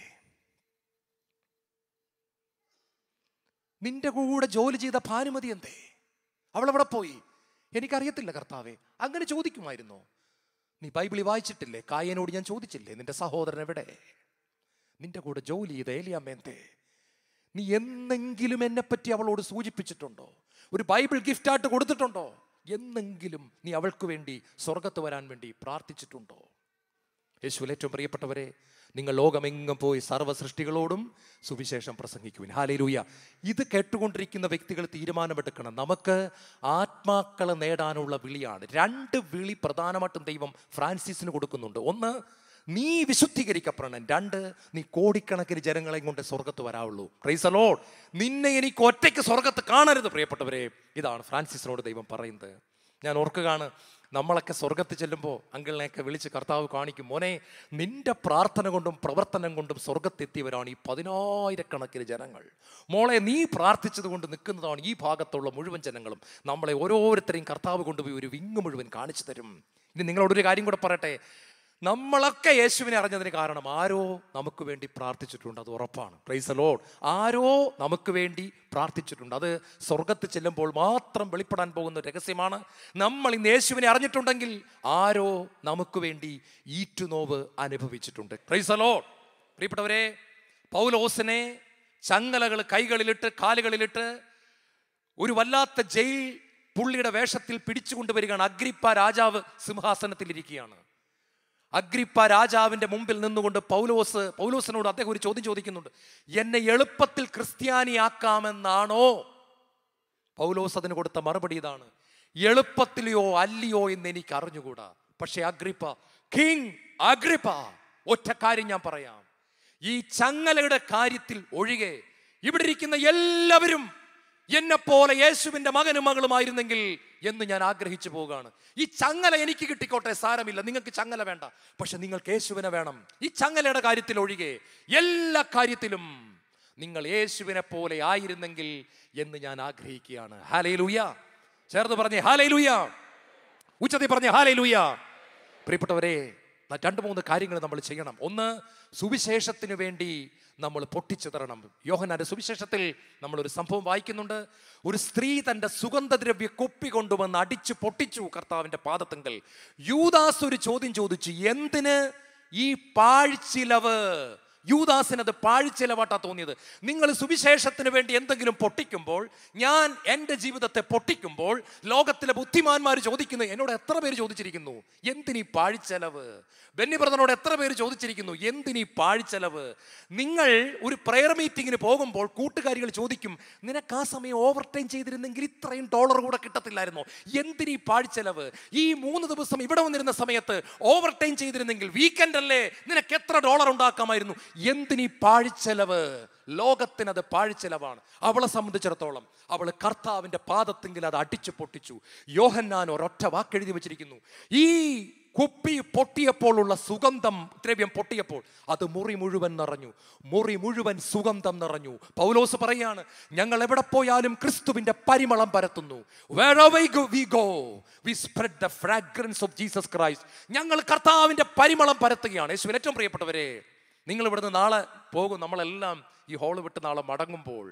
നിന്റെ കൂടെ ജോലി ചെയ്ത ഭാനുമതി എന്തേ അവൾ എവിടെ പോയി എനിക്കറിയത്തില്ല കർത്താവെ അങ്ങനെ ചോദിക്കുമായിരുന്നോ നീ ബൈബിളിൽ വായിച്ചിട്ടില്ലേ കായനോട് ഞാൻ ചോദിച്ചില്ലേ നിന്റെ സഹോദരൻ എവിടെ നിന്റെ കൂടെ ജോലി ചെയ്ത ഏലിയാമ്മ എന്തേ നീ എന്നെങ്കിലും എന്നെപ്പറ്റി അവളോട് സൂചിപ്പിച്ചിട്ടുണ്ടോ ഒരു ബൈബിൾ ഗിഫ്റ്റായിട്ട് കൊടുത്തിട്ടുണ്ടോ എന്നെങ്കിലും നീ അവൾക്ക് വേണ്ടി സ്വർഗത്ത് വരാൻ വേണ്ടി പ്രാർത്ഥിച്ചിട്ടുണ്ടോ യേശുവിൽ ഏറ്റവും പ്രിയപ്പെട്ടവരെ നിങ്ങൾ ലോകമെങ്ങും പോയി സർവ്വ സൃഷ്ടികളോടും സുവിശേഷം പ്രസംഗിക്കുവിൻ ഹാലേലൂയ ഇത് കേട്ടുകൊണ്ടിരിക്കുന്ന വ്യക്തികൾ തീരുമാനമെടുക്കണം നമുക്ക് ആത്മാക്കളെ നേടാനുള്ള വിളിയാണ് രണ്ട് വിളി പ്രധാനമായിട്ടും ദൈവം ഫ്രാൻസിസിന് കൊടുക്കുന്നുണ്ട് ഒന്ന് നീ വിശുദ്ധീകരിക്കപ്പെടണം രണ്ട് നീ കോടിക്കണക്കിന് ജനങ്ങളെയും കൊണ്ട് സ്വർഗത്ത് വരാവുള്ളൂ ക്രൈസലോ നിന്നെ എനിക്ക് ഒറ്റയ്ക്ക് സ്വർഗത്ത് കാണരുത് പ്രിയപ്പെട്ടവരെ ഇതാണ് ഫ്രാൻസിസിനോട് ദൈവം പറയുന്നത് ഞാൻ ഓർക്കുകയാണ് നമ്മളൊക്കെ സ്വർഗത്തിൽ ചെല്ലുമ്പോൾ അങ്കിളിനെയൊക്കെ വിളിച്ച് കർത്താവ് കാണിക്കും മോനെ നിന്റെ പ്രാർത്ഥന കൊണ്ടും പ്രവർത്തനം കൊണ്ടും സ്വർഗത്തെത്തിയവരാണ് ഈ പതിനായിരക്കണക്കിന് ജനങ്ങൾ മോളെ നീ പ്രാർത്ഥിച്ചത് കൊണ്ട് നിൽക്കുന്നതാണ് ഈ ഭാഗത്തുള്ള മുഴുവൻ ജനങ്ങളും നമ്മളെ ഓരോരുത്തരെയും കർത്താവ് കൊണ്ടുപോയി ഒരു വിങ്ങ് മുഴുവൻ കാണിച്ചു തരും ഇനി നിങ്ങളോടൊരു കാര്യം കൂടെ പറയട്ടെ നമ്മളൊക്കെ യേശുവിനെ അറിഞ്ഞതിന് കാരണം ആരോ നമുക്ക് വേണ്ടി പ്രാർത്ഥിച്ചിട്ടുണ്ട് അത് ഉറപ്പാണ് പ്രൈസ് ലോഡ് ആരോ നമുക്ക് വേണ്ടി പ്രാർത്ഥിച്ചിട്ടുണ്ട് അത് സ്വർഗത്ത് ചെല്ലുമ്പോൾ മാത്രം വെളിപ്പെടാൻ പോകുന്ന രഹസ്യമാണ് നമ്മൾ ഇന്ന് യേശുവിനെ അറിഞ്ഞിട്ടുണ്ടെങ്കിൽ ആരോ നമുക്ക് വേണ്ടി ഈറ്റുനോവ് അനുഭവിച്ചിട്ടുണ്ട് പ്രൈസ് ലോഡ് പ്രിയപ്പെട്ടവരെ പൗലോസിനെ ചങ്ങലകൾ കൈകളിലിട്ട് കാലുകളിലിട്ട് ഒരു വല്ലാത്ത ജയിൽ പുള്ളിയുടെ വേഷത്തിൽ പിടിച്ചുകൊണ്ടുവരികയാണ് അഗ്രിപ്പ രാജാവ് സിംഹാസനത്തിലിരിക്കുകയാണ് അഗ്രിപ്പ രാജാവിന്റെ മുമ്പിൽ നിന്നുകൊണ്ട് പൗലോസ് പൗലോസിനോട് അദ്ദേഹം ഒരു ചോദ്യം ചോദിക്കുന്നുണ്ട് എന്നെ എളുപ്പത്തിൽ ക്രിസ്ത്യാനിയാക്കാമെന്നാണോ പൗലോസ് അതിന് കൊടുത്ത മറുപടി ഇതാണ് എളുപ്പത്തിലെയോ അല്ലയോ എന്ന് എനിക്ക് അറിഞ്ഞുകൂടാ പക്ഷെ അഗ്രിപ്പ കിങ് അഗ്രിപ്പ ഒറ്റ കാര്യം ഞാൻ പറയാം ഈ ചങ്ങലയുടെ കാര്യത്തിൽ ഒഴികെ ഇവിടെ ഇരിക്കുന്ന എല്ലാവരും എന്നെ പോലെ യേശുവിന്റെ മകനും മകളുമായിരുന്നെങ്കിൽ എന്ന് ഞാൻ ആഗ്രഹിച്ചു പോവുകയാണ് ഈ ചങ്ങല എനിക്ക് കിട്ടിക്കോട്ടെ സാരമില്ല നിങ്ങൾക്ക് ചങ്ങല വേണ്ട പക്ഷെ നിങ്ങൾക്ക് യേശുവിനെ വേണം ഈ ചങ്ങലയുടെ കാര്യത്തിൽ ഒഴികെ എല്ലാ കാര്യത്തിലും നിങ്ങൾ യേശുവിനെ പോലെ ആയിരുന്നെങ്കിൽ എന്ന് ഞാൻ ആഗ്രഹിക്കുകയാണ് ഹാലേ ലൂയ ചേർന്ന് പറഞ്ഞേ ഹാലേ ലൂയ ഉച്ചത്തിൽ പറഞ്ഞേ ഹാലേ ലൂയ പ്രിയപ്പെട്ടവരെ ന- രണ്ട് മൂന്ന് കാര്യങ്ങൾ നമ്മൾ ചെയ്യണം ഒന്ന് സുവിശേഷത്തിന് വേണ്ടി നമ്മൾ പൊട്ടിച്ചിതറണം യോഹനാന്റെ സുവിശേഷത്തിൽ നമ്മൾ ഒരു സംഭവം വായിക്കുന്നുണ്ട് ഒരു സ്ത്രീ തന്റെ സുഗന്ധദ്രവ്യ കുപ്പി കൊണ്ടുവന്ന് അടിച്ചു പൊട്ടിച്ചു കർത്താവിന്റെ പാദത്തെങ്കൽ യൂദാസ് ഒരു ചോദ്യം ചോദിച്ചു എന്തിന് ഈ പാഴ്ചിലവ് യൂദാസിന് അത് പാഴ്ചിലവാട്ടാ തോന്നിയത് നിങ്ങൾ സുവിശേഷത്തിന് വേണ്ടി എന്തെങ്കിലും പൊട്ടിക്കുമ്പോൾ ഞാൻ എൻ്റെ ജീവിതത്തെ പൊട്ടിക്കുമ്പോൾ ലോകത്തിലെ ബുദ്ധിമാന്മാർ ചോദിക്കുന്നു എന്നോട് എത്ര പേര് ചോദിച്ചിരിക്കുന്നു എന്തിനീ പാഴ്ചെലവ് ബെന്നി ബ്രദറിനോട് എത്ര പേര് ചോദിച്ചിരിക്കുന്നു എന്തിനീ പാഴ്ചെലവ് നിങ്ങൾ ഒരു പ്രെയർ മീറ്റിങ്ങിന് പോകുമ്പോൾ കൂട്ടുകാരികൾ ചോദിക്കും നിനക്ക് ആ സമയം ഓവർ ടൈം ചെയ്തിരുന്നെങ്കിൽ ഇത്രയും ഡോളർ കൂടെ കിട്ടത്തില്ലായിരുന്നോ എന്തിനീ പാഴ്ചെലവ് ഈ മൂന്ന് ദിവസം ഇവിടെ വന്നിരുന്ന സമയത്ത് ഓവർ ടൈം ചെയ്തിരുന്നെങ്കിൽ വീക്കെൻഡ് അല്ലേ നിനക്ക് എത്ര ഡോളർ ഉണ്ടാക്കാമായിരുന്നു എന്തിനീ പാഴ്ചെലവ് ലോകത്തിനത് പാഴ്ചെലവാണ് അവളെ സംബന്ധിച്ചിടത്തോളം അവൾ കർത്താവിന്റെ പാദത്തെങ്കിൽ അത് അടിച്ചു പൊട്ടിച്ചു യോഹന്നാൻ ഒരൊറ്റ വാക്കെഴുതി വെച്ചിരിക്കുന്നു ഈ കുപ്പി പൊട്ടിയപ്പോഴുള്ള സുഗന്ധം ദ്രവ്യം പൊട്ടിയപ്പോൾ അത് മുറി മുഴുവൻ നിറഞ്ഞു മുറി മുഴുവൻ സുഗന്ധം നിറഞ്ഞു പൗലോസ് പറയാണ് ഞങ്ങൾ എവിടെ പോയാലും ക്രിസ്തുവിന്റെ പരിമളം പരത്തുന്നു Wherever we go, we spread the fragrance of Jesus Christ. ഞങ്ങൾ കർത്താവിന്റെ പരിമളം പരത്തുകയാണ് യേശുവിൽ ഏറ്റവും പ്രിയപ്പെട്ടവരെ നിങ്ങൾ ഇവിടുന്ന് നാളെ പോകും നമ്മളെല്ലാം ഈ ഹോള് വിട്ട് നാളെ മടങ്ങുമ്പോൾ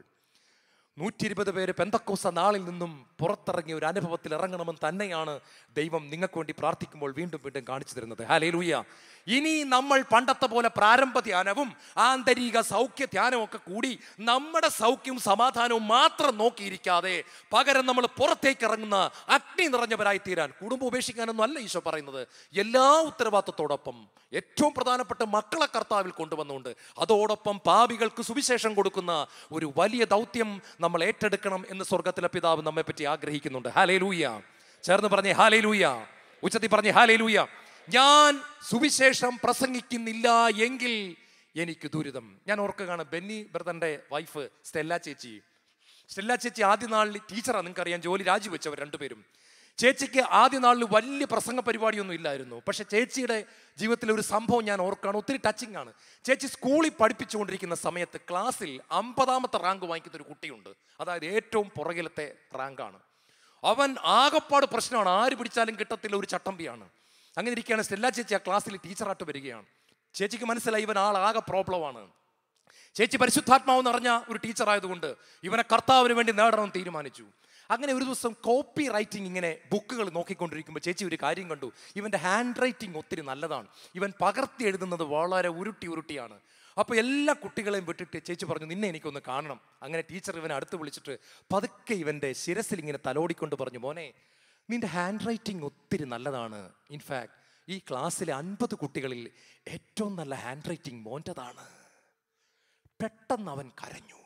നൂറ്റി ഇരുപത് പേര് പെന്തക്കോസ നാളിൽ നിന്നും പുറത്തിറങ്ങിയ ഒരു അനുഭവത്തിൽ ഇറങ്ങണമെന്ന് തന്നെയാണ് ദൈവം നിങ്ങൾക്ക് വേണ്ടി പ്രാർത്ഥിക്കുമ്പോൾ വീണ്ടും വീണ്ടും കാണിച്ചു തരുന്നത് ഹാലേ ലൂയ ഇനി നമ്മൾ പണ്ടത്തെ പോലെ പ്രാരംഭ ധ്യാനവും ആന്തരിക സൗഖ്യ ധ്യാനവും ഒക്കെ കൂടി നമ്മുടെ സൗഖ്യവും സമാധാനവും മാത്രം നോക്കിയിരിക്കാതെ പകരം നമ്മൾ പുറത്തേക്ക് ഇറങ്ങുന്ന അഗ്നി നിറഞ്ഞവരായി തീരാൻ കുടുംബം ഉപേക്ഷിക്കാനൊന്നും അല്ല ഈശോ പറയുന്നത് എല്ലാ ഉത്തരവാദിത്തത്തോടൊപ്പം ഏറ്റവും പ്രധാനപ്പെട്ട മക്കളെ കർത്താവിൽ കൊണ്ടുവന്നുകൊണ്ട് അതോടൊപ്പം പാപികൾക്ക് സുവിശേഷം കൊടുക്കുന്ന ഒരു വലിയ ദൗത്യം നമ്മൾ ഏറ്റെടുക്കണം എന്ന് സ്വർഗത്തിലെ പിതാവ് നമ്മെ പറ്റി ആഗ്രഹിക്കുന്നുണ്ട് ഹാലേ ലൂയ ചേർന്ന് പറഞ്ഞേ ഹാലേ ലൂയ ഉച്ചത്തിൽ പറഞ്ഞേ ഹാലേ ലൂയ ഞാൻ സുവിശേഷം പ്രസംഗിക്കുന്നില്ല എങ്കിൽ എനിക്ക് ദുരിതം ഞാൻ ഓർക്കുകയാണ് ബെന്നി ബ്രദറിന്റെ വൈഫ് സ്റ്റെല്ല ചേച്ചി സ്റ്റെല്ല ചേച്ചി ആദ്യ നാളിൽ ടീച്ചറാണ് നിങ്ങൾക്കറിയാം ജോലി രാജിവെച്ചവർ രണ്ടുപേരും ചേച്ചിക്ക് ആദ്യ നാളിൽ വലിയ പ്രസംഗ പരിപാടിയൊന്നും ഇല്ലായിരുന്നു പക്ഷെ ചേച്ചിയുടെ ജീവിതത്തിലെ ഒരു സംഭവം ഞാൻ ഓർക്കുകയാണ് ഒത്തിരി ടച്ചിങ് ആണ് ചേച്ചി സ്കൂളിൽ പഠിപ്പിച്ചുകൊണ്ടിരിക്കുന്ന സമയത്ത് ക്ലാസ്സിൽ അമ്പതാമത്തെ റാങ്ക് വാങ്ങിക്കുന്ന ഒരു കുട്ടിയുണ്ട് അതായത് ഏറ്റവും പുറകിലത്തെ റാങ്കാണ് അവൻ ആകപ്പാട് പ്രശ്നമാണ് ആര് പിടിച്ചാലും കിട്ടത്തില്ല ഒരു ചട്ടമ്പിയാണ് അങ്ങനെ ഇരിക്കുകയാണ് സ്റ്റെല്ല ചേച്ചി ആ ക്ലാസ്സിൽ ടീച്ചറായിട്ട് വരികയാണ് ചേച്ചിക്ക് മനസ്സിലായി ഇവൻ ആളാകെ പ്രോബ്ലമാണ് ചേച്ചി പരിശുദ്ധാത്മാവ് നിറഞ്ഞ ഒരു ടീച്ചർ ആയതുകൊണ്ട് ഇവനെ കർത്താവിന് വേണ്ടി നേടണം തീരുമാനിച്ചു അങ്ങനെ ഒരു ദിവസം കോപ്പി റൈറ്റിംഗ് ഇങ്ങനെ ബുക്കുകൾ നോക്കിക്കൊണ്ടിരിക്കുമ്പോൾ ചേച്ചി ഒരു കാര്യം കണ്ടു ഇവൻ്റെ ഹാൻഡ് റൈറ്റിംഗ് ഒത്തിരി നല്ലതാണ് ഇവൻ പകർത്തി എഴുതുന്നത് വളരെ ഉരുട്ടി ഉരുട്ടിയാണ് അപ്പോൾ എല്ലാ കുട്ടികളെയും വിട്ടിട്ട് ചേച്ചി പറഞ്ഞു നിന്നെ എനിക്കൊന്ന് കാണണം അങ്ങനെ ടീച്ചർ ഇവനെ അടുത്ത് വിളിച്ചിട്ട് പതുക്കെ ഇവൻ്റെ ശിരസിൽ ഇങ്ങനെ തലോടിക്കൊണ്ട് പറഞ്ഞു മോനെ നിന്റെ ഹാൻഡ് റൈറ്റിംഗ് ഒത്തിരി നല്ലതാണ് ഇൻഫാക്ട് ഈ ക്ലാസ്സിലെ അൻപത് കുട്ടികളിൽ ഏറ്റവും നല്ല ഹാൻഡ് റൈറ്റിംഗ് മോൻ്റെതാണ് പെട്ടെന്ന് അവൻ കരഞ്ഞു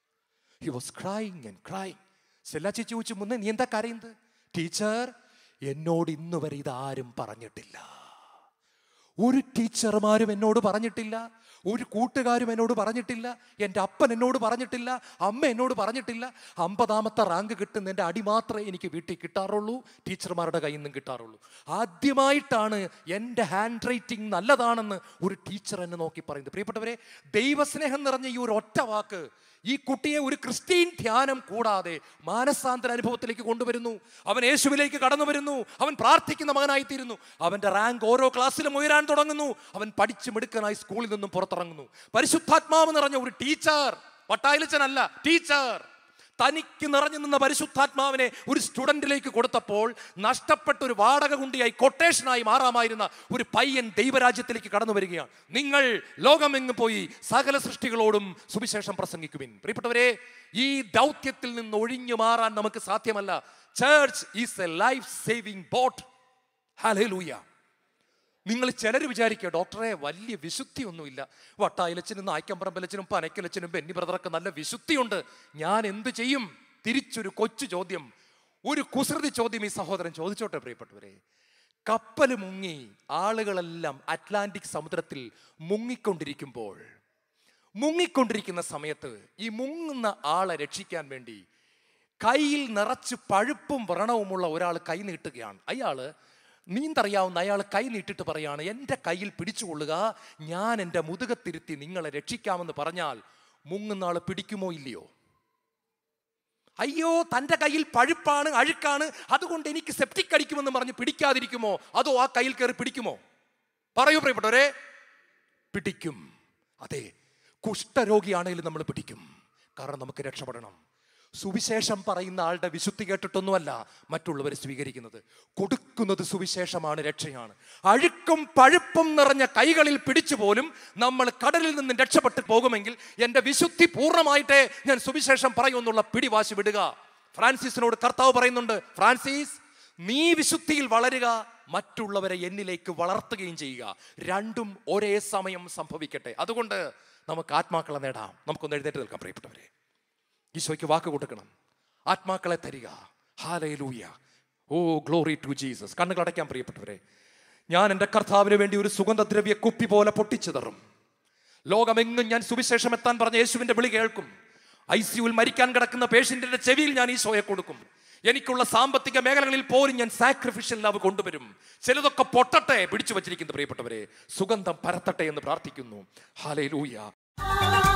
he was crying and crying സെല്ല ചേച്ചി ചോദിച്ചു മുന്നേ നീ എന്താ കരയുന്നത് ടീച്ചർ എന്നോട് ഇന്ന് വരെ ഇതാരും പറഞ്ഞിട്ടില്ല ഒരു ടീച്ചർമാരും എന്നോട് പറഞ്ഞിട്ടില്ല ഒരു കൂട്ടുകാരും എന്നോട് പറഞ്ഞിട്ടില്ല എൻ്റെ അപ്പൻ എന്നോട് പറഞ്ഞിട്ടില്ല അമ്മ എന്നോട് പറഞ്ഞിട്ടില്ല അമ്പതാമത്തെ റാങ്ക് കിട്ടുന്ന എൻ്റെ അടി മാത്രമേ എനിക്ക് വീട്ടിൽ കിട്ടാറുള്ളൂ ടീച്ചർമാരുടെ കയ്യിൽ നിന്നും കിട്ടാറുള്ളൂ ആദ്യമായിട്ടാണ് എൻ്റെ ഹാൻഡ് റൈറ്റിംഗ് നല്ലതാണെന്ന് ഒരു ടീച്ചർ എന്നെ നോക്കി പറയുന്നത് പ്രിയപ്പെട്ടവരെ ദൈവസ്നേഹം നിറഞ്ഞ ഈ ഒരു ഒറ്റ വാക്ക് ഈ കുട്ടിയെ ഒരു ക്രിസ്ത്യൻ ധ്യാനം കൂടാതെ മാനസാന്തര അനുഭവത്തിലേക്ക് കൊണ്ടുവരുന്നു അവൻ യേശുവിലേക്ക് കടന്നു വരുന്നു അവൻ പ്രാർത്ഥിക്കുന്ന മകനായിത്തീരുന്നു അവന്റെ റാങ്ക് ഓരോ ക്ലാസ്സിലും ഉയരാൻ തുടങ്ങുന്നു അവൻ പഠിച്ചു മിടുക്കനായി സ്കൂളിൽ നിന്നും പുറത്തിറങ്ങുന്നു പരിശുദ്ധാത്മാവ് നിറഞ്ഞ ഒരു ടീച്ചർ വട്ടായിലച്ചനല്ല ടീച്ചർ തനിക്ക് നിറഞ്ഞു നിന്ന പരിശുദ്ധാത്മാവിനെ ഒരു സ്റ്റുഡന്റിലേക്ക് കൊടുത്തപ്പോൾ നഷ്ടപ്പെട്ട ഒരു വാടക കുണ്ടിയായി കൊട്ടേഷനായി മാറാമായിരുന്ന ഒരു പയ്യൻ ദൈവരാജ്യത്തിലേക്ക് കടന്നു വരികയാണ് നിങ്ങൾ ലോകമെങ്ങ് പോയി സകല സൃഷ്ടികളോടും സുവിശേഷം പ്രസംഗിക്കുവിൻ പ്രിയപ്പെട്ടവരെ ഈ ദൗത്യത്തിൽ നിന്ന് ഒഴിഞ്ഞു മാറാൻ നമുക്ക് സാധ്യമല്ല church is a life saving boat hallelujah നിങ്ങൾ ചിലർ വിചാരിക്കുക ഡോക്ടറെ വലിയ വിശുദ്ധിയൊന്നുമില്ല വട്ടായിലച്ചനും നായ്ക്കമ്പറമ്പലച്ചനും പനക്കലച്ചനും ബെന്നി ബ്രദറൊക്കെ നല്ല വിശുദ്ധിയുണ്ട് ഞാൻ എന്ത് ചെയ്യും തിരിച്ചൊരു കൊച്ചു ചോദ്യം ഒരു കുസൃതി ചോദ്യം ഈ സഹോദരൻ ചോദിച്ചോട്ടെ പ്രിയപ്പെട്ടവരെ കപ്പൽ മുങ്ങി ആളുകളെല്ലാം അറ്റ്ലാന്റിക് സമുദ്രത്തിൽ മുങ്ങിക്കൊണ്ടിരിക്കുമ്പോൾ മുങ്ങിക്കൊണ്ടിരിക്കുന്ന സമയത്ത് ഈ മുങ്ങുന്ന ആളെ രക്ഷിക്കാൻ വേണ്ടി കയ്യിൽ നിറച്ച് പഴുപ്പും വ്രണവുമുള്ള ഒരാൾ കൈ നീട്ടുകയാണ് അയാള് നീന്തറിയാവുന്ന അയാൾ കൈ നീട്ടിട്ട് പറയാണ് എൻ്റെ കയ്യിൽ പിടിച്ചുകൊള്ളുക ഞാൻ എൻ്റെ മുതുകത്തിരുത്തി നിങ്ങളെ രക്ഷിക്കാമെന്ന് പറഞ്ഞാൽ മുങ്ങുന്ന ആൾ പിടിക്കുമോ ഇല്ലയോ അയ്യോ തൻ്റെ കയ്യിൽ പഴുപ്പാണ് അഴുക്കാണ് അതുകൊണ്ട് എനിക്ക് സെപ്റ്റിക് അടിക്കുമെന്ന് പറഞ്ഞ് പിടിക്കാതിരിക്കുമോ അതോ ആ കയ്യിൽ കയറി പിടിക്കുമോ പറയൂ പ്രിയപ്പെട്ടവരെ പിടിക്കും അതെ കുഷ്ഠരോഗിയാണെങ്കിലും നമ്മൾ പിടിക്കും കാരണം നമുക്ക് രക്ഷപ്പെടണം സുവിശേഷം പറയുന്ന ആളുടെ വിശുദ്ധി കേട്ടിട്ടൊന്നുമല്ല മറ്റുള്ളവർ സ്വീകരിക്കുന്നത് കൊടുക്കുന്നത് സുവിശേഷമാണ് രക്ഷയാണ് അഴുക്കും പഴുപ്പും നിറഞ്ഞ കൈകളിൽ പിടിച്ചു പോലും നമ്മൾ കടലിൽ നിന്ന് രക്ഷപ്പെട്ടു പോകുമെങ്കിൽ എൻ്റെ വിശുദ്ധി പൂർണ്ണമായിട്ടേ ഞാൻ സുവിശേഷം പറയുമെന്നുള്ള പിടിവാശി വിടുക ഫ്രാൻസിസിനോട് കർത്താവ് പറയുന്നുണ്ട് ഫ്രാൻസിസ് നീ വിശുദ്ധിയിൽ വളരുക മറ്റുള്ളവരെ എന്നിലേക്ക് വളർത്തുകയും ചെയ്യുക രണ്ടും ഒരേ സമയം സംഭവിക്കട്ടെ അതുകൊണ്ട് നമുക്ക് ആത്മാക്കളെ നേടാം നമുക്കൊന്ന് എഴുന്നേറ്റ് നിൽക്കാം പ്രിയപ്പെട്ടവരെ ഈശോയ്ക്ക് വാക്ക് കൊടുക്കണം ആത്മാക്കളെ തരിക hallelujah oh glory to Jesus കണ്ണുകളടയ്ക്കാൻ പ്രിയപ്പെട്ടവരെ ഞാൻ എൻ്റെ കർത്താവിന് വേണ്ടി ഒരു സുഗന്ധദ്രവ്യ കുപ്പി പോലെ പൊട്ടിച്ചു തറും ലോകമെങ്ങും ഞാൻ സുവിശേഷം എത്താൻ പറഞ്ഞ യേശുവിൻ്റെ വിളി കേൾക്കും ഐ സിയുവിൽ മരിക്കാൻ കിടക്കുന്ന പേഷ്യന്റിന്റെ ചെവിയിൽ ഞാൻ ഈശോയെ കൊടുക്കും എനിക്കുള്ള സാമ്പത്തിക മേഖലകളിൽ പോലും ഞാൻ സാക്രിഫിഷ്യൽ ലവ് കൊണ്ടുവരും ചിലതൊക്കെ പൊട്ടട്ടെ പിടിച്ചു വച്ചിരിക്കുന്നു പ്രിയപ്പെട്ടവരെ സുഗന്ധം പരത്തട്ടെ എന്ന് പ്രാർത്ഥിക്കുന്നു ഹാലയിലൂയ